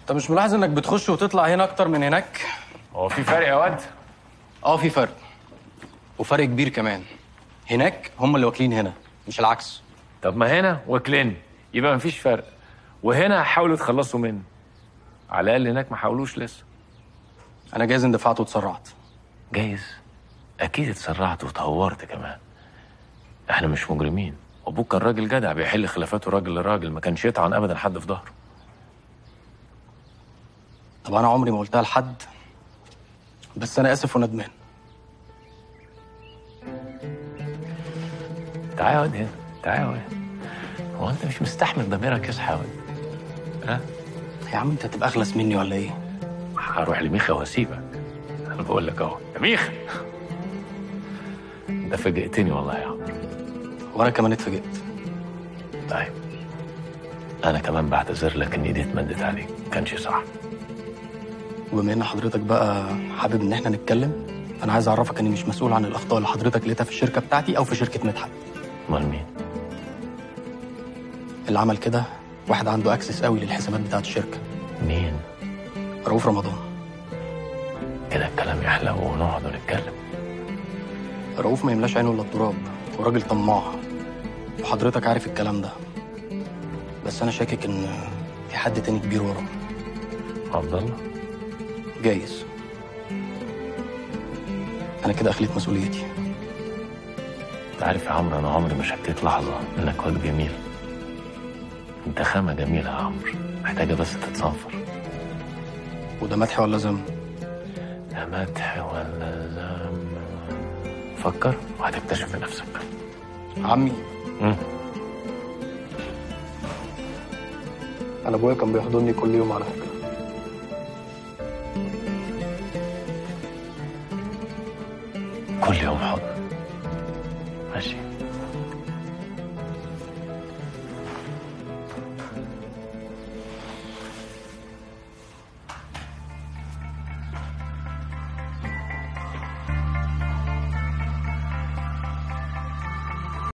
انت مش ملاحظ انك بتخش وتطلع هنا اكتر من هناك هو في فرق يا واد اه في فرق وفرق كبير كمان هناك هم اللي واكلين هنا مش العكس طب ما هنا واكلين يبقى مفيش فرق وهنا حاولوا تخلصوا منه على الاقل هناك ما حاولوش لسه انا جايز اندفعت واتسرعت جايز اكيد اتسرعت وتهورت كمان احنا مش مجرمين ابوك كان راجل جدع بيحل خلافاته راجل لراجل ما كانش يطعن ابدا حد في ظهره طب انا عمري ما قلتها لحد بس انا اسف وندمان تعالى يا واد هنا تعالى يا واد هو انت مش مستحمل ضميرك يصحى يا واد ها يا عم انت هتبقى اخلص مني ولا ايه هروح لميخا واسيبك انا بقول لك اهو يا ميخا انت فاجئتني والله يا عمرو وانا كمان اتفاجئت طيب انا كمان بعتذر لك ان ايدي اتمدت عليك كانش صح وبما ان حضرتك بقى حابب ان احنا نتكلم انا عايز اعرفك اني مش مسؤول عن الاخطاء اللي حضرتك لقيتها في الشركه بتاعتي او في شركه مدحت امال مين اللي عمل كده واحد عنده اكسس قوي للحسابات بتاعت الشركه مين رؤوف رمضان كده الكلام يحلى ونقعد ونتكلم رؤوف ما يملاش عينه الا التراب وراجل طماع وحضرتك عارف الكلام ده بس انا شاكك ان في حد تاني كبير وراه عبد الله جايز انا كده اخليت مسؤوليتي انت عارف يا عمرو انا عمري ما شكيت لحظه انك واد جميل انت خامه جميله يا عمرو محتاجه بس تتصنفر وده مدح ولا ذم لا مدح ولا ذم فكر وهتكتشف بنفسك عمي مم. انا ابويا كان بيحضني كل يوم على فكره كل يوم حضن ماشي